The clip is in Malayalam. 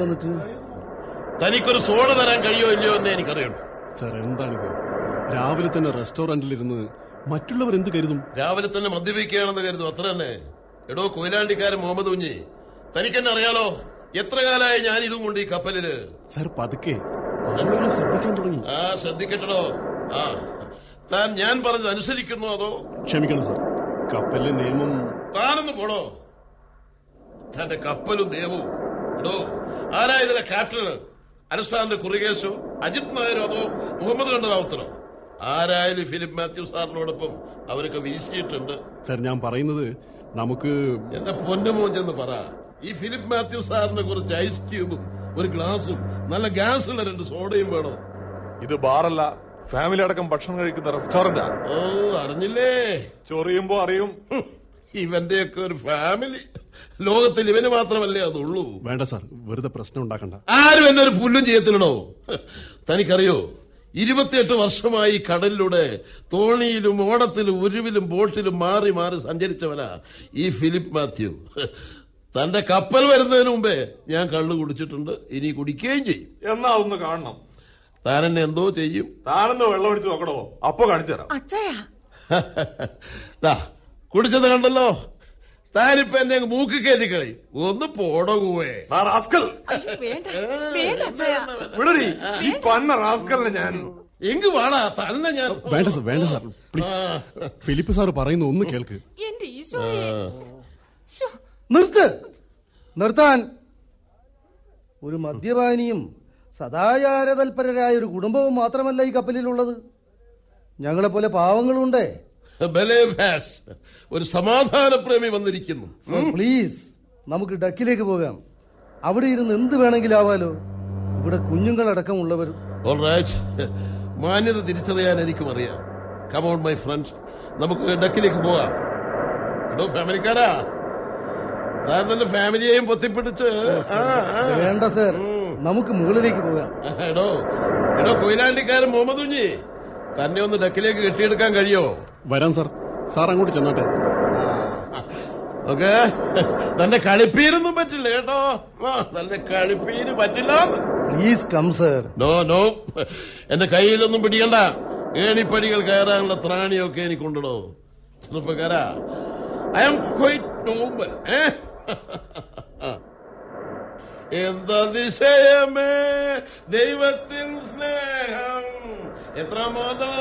വന്നിട്ട് തനിക്കൊരു സോഡ തരാൻ കഴിയോ ഇല്ലയോ എന്നേ എനിക്കറിയണം സാർ എന്താണിത് രാവിലെ തന്നെ റെസ്റ്റോറന്റിലിരുന്ന് മറ്റുള്ളവർ എന്ത് കരുതും രാവിലെ തന്നെ മദ്യപിക്കുകയാണെന്ന് കരുതും അത്ര തന്നെ എടോ കൊയിലാണ്ടിക്കാരൻ മുഹമ്മദ് കുഞ്ഞി തനിക്കെന്നെ അറിയാലോ എത്ര കാലമായി ഞാൻ ഇതും കൊണ്ട് ഈ കപ്പലില് സാർ പതുക്കെ ആളുകൾ ശ്രദ്ധിക്കാൻ തുടങ്ങി ആ ശ്രദ്ധിക്കട്ടോ ആ താൻ ഞാൻ പറഞ്ഞത് അനുസരിക്കുന്നു അതോ ക്ഷമിക്കണം സാർ കപ്പലിലെ നിയമം താനൊന്ന് പോടോ തന്റെ കപ്പലും ദേവവും എടോ ആരാ ഇതിലെ ക്യാപ്റ്റന് അലക്സാണ്ടർ കുറികേശോ അജിത് നായരോ അതോ മുഹമ്മദ് കണ്ട റാവുത്തറോ ആരായാലും ഫിലിപ്പ് മാത്യു സാറിനോടൊപ്പം അവരൊക്കെ വീശിയിട്ടുണ്ട് സാർ ഞാൻ പറയുന്നത് നമുക്ക് എന്റെ പൊന്നമോൻ ചെന്ന് പറ ഈ ഫിലിപ്പ് മാത്യു സാറിനെ കുറിച്ച് ഐസ് ക്യൂബും ഒരു ഗ്ലാസും നല്ല ഗ്യാസ് ഉള്ള രണ്ട് സോഡയും വേണം ഇത് ബാറല്ല ഫാമിലി അടക്കം ഭക്ഷണം കഴിക്കുന്ന റെസ്റ്റോറന്റാ ഓ അറിഞ്ഞില്ലേ ചൊറിയുമ്പോ അറിയും ഹും, ഇവന്റെയൊക്കെ ഒരു ഫാമിലി ലോകത്തിൽ ഇവന് മാത്രമല്ലേ അതുള്ളൂ വേണ്ട സാർ വെറുതെ പ്രശ്നം ഉണ്ടാക്കണ്ട ആരും എന്നെ ഒരു പുല്ലും ചെയ്യത്തില്ലടോ തനിക്കറിയോ ഇരുപത്തിയെട്ട് വർഷമായി കടലിലൂടെ തോണിയിലും ഓടത്തിലും ഉരുവിലും ബോട്ടിലും മാറി മാറി സഞ്ചരിച്ചവനാ ഈ ഫിലിപ്പ് മാത്യു തന്റെ കപ്പൽ വരുന്നതിന് മുമ്പേ ഞാൻ കള്ളു കുടിച്ചിട്ടുണ്ട് ഇനി കുടിക്കുകയും ചെയ്യും എന്നാ അതൊന്ന് കാണണം താൻ എന്നെ എന്തോ ചെയ്യും താനൊന്ന് വെള്ളം ഒഴിച്ച് നോക്കണോ അപ്പൊ കാണിച്ചു തരാം അച്ചായ ദാ കുടിച്ചത് കണ്ടല്ലോ താനിപ്പോ എന്നെ അങ്ങ് മൂക്കി കയറ്റി കളയും ഒന്ന് പോടോ കൂവേ ആ റാസ്കൽ അയ്യോ, വേണ്ട വേണ്ട അച്ചായ വിടരി ഈ പന്ന റാസ്കലിനെ ഞാൻ എങ്ക് വാടാ തന്നെ ഞാൻ വേണ്ട സാർ വേണ്ട സാർ പ്ലീസ് ഫിലിപ്പ് സാർ പറയുന്ന ഒന്ന് കേൾക്ക് എന്റെ ഈശോയെ ശ്ശോ, നിർത്ത് നിർത്താൻ ഒരു മദ്യപാനിയും സദാചാരതൽപരരായ ഒരു കുടുംബവും മാത്രമല്ല ഈ കപ്പലിലുള്ളത് ഞങ്ങളെപ്പോലെ പാവങ്ങളുണ്ടേ ബലേ ഭാഷ് ഒരു സമാധാനപ്രേമി വന്നിരിക്കുന്നു സർ പ്ലീസ് നമുക്ക് ഡക്കിലേക്ക് പോകാം അവിടെ ഇരുന്ന് എന്ത് വേണമെങ്കിലും ആവാലോ ഇവിടെ കുഞ്ഞുങ്ങളടക്കമുള്ളവർ ഓൾറൈറ്റ് മാന്യത തിരിച്ചറിയാൻ എനിക്കും അറിയാം കമോൺ മൈ ഫ്രണ്ട് നമുക്ക് ഡക്കിലേക്ക് പോകാം എടോ ഫാമിലിക്കാരാ താൻ തന്നെ ഫാമിലിയെയും പൊത്തിപ്പിടിച്ച് ആ, ആ. വേണ്ട സർ നമുക്ക് മുകളിലേക്ക് പോകാം എടോ എടോ കൊയിലാണ്ടിക്കാരൻ മുഹമ്മദ് കുഞ്ഞി തന്നെ ഒന്ന് ഡക്കിലേക്ക് കെട്ടിയെടുക്കാൻ കഴിയോ വരാം സാർ സാർ അങ്ങോട്ട് ചെന്നാട്ടെ ഓക്കെ തന്റെ കളിപ്പീരൊന്നും പറ്റില്ല കേട്ടോ ആ, തന്റെ കളിപ്പീര് പറ്റില്ല please come sir no no എന്റെ കയ്യിലൊന്നും പിടിക്കണ്ട ഏണിപ്പടികൾ കയറാനുള്ള ത്രാണിയൊക്കെ എനിക്കുണ്ടോ ചെറുപ്പക്കാരാ ഐ ആം ക്വൈറ്റ് നോമ്പൽ ഏ എന്തതിശയമേ ദൈവത്തിൻ സ്നേഹം എത്ര മനോ